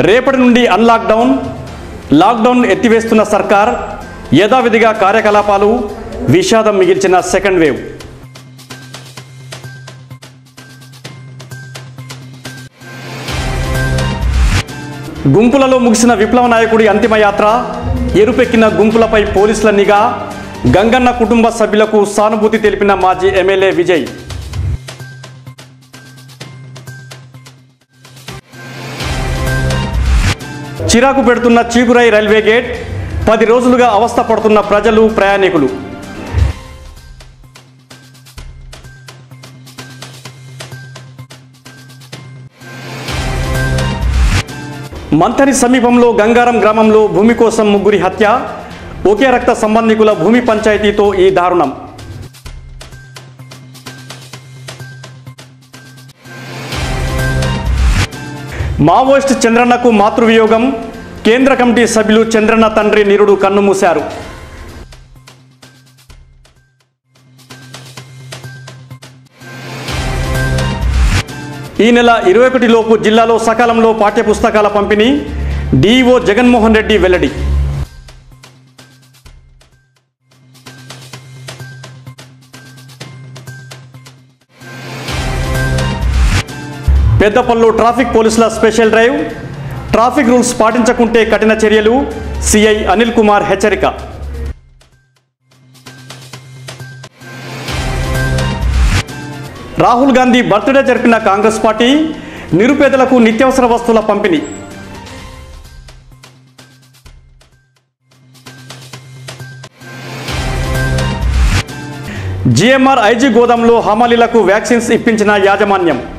రేపటి నుండి unlock down lockdown ఎత్తివేస్తున్న సర్కార్ యథావిధిగా కార్యకలాపాలు విషాదం మిగిల్చిన సెకండ్ వేవ్ గుంపులలో ముగిసిన విప్లవ నాయకుడి అంతిమయాత్ర ఎరుపెక్కిన గుంపులపై పోలీసుల నిఘా గంగన్న కుటుంబ సభ్యులకు సానుభూతి తెలిపిన మాజీ ఎమ్మెల్యే విజయ్ చిరాకు పెడుతున్న చీకురై రైల్వే గేట్ పది రోజులుగా అవస్థ పడుతున్న ప్రజలు ప్రయాణికులు మంథని సమీపంలో గంగారం గ్రామంలో భూమి కోసం ముగ్గురి హత్య ఒకే రక్త సంబంధికుల భూమి పంచాయతీతో ఈ దారుణం మావోయిస్ట్ చంద్రన్నకు మాతృవియోగం కేంద్ర కమిటీ సభ్యులు చంద్రన్న తండ్రి నిరుడు కన్నుమూశారు ఈ నెల ఇరవై ఒకటి లోపు జిల్లాలో సకాలంలో పాఠ్యపుస్తకాల పంపిణీ డిఈఓ జగన్మోహన్ రెడ్డి వెల్లడి పెద్దపల్లు ట్రాఫిక్ పోలీసుల స్పెషల్ డ్రైవ్ ట్రాఫిక్ రూల్స్ పాటించకుంటే కఠిన చర్యలు సిఐ అనిల్ కుమార్ హెచ్చరిక రాహుల్ గాంధీ బర్త్డే జరిపిన కాంగ్రెస్ పార్టీ నిరుపేదలకు నిత్యావసర వస్తువుల పంపిణీ జిఎంఆర్ ఐజీ గోదాంలో హమాలీలకు వ్యాక్సిన్స్ ఇప్పించిన యాజమాన్యం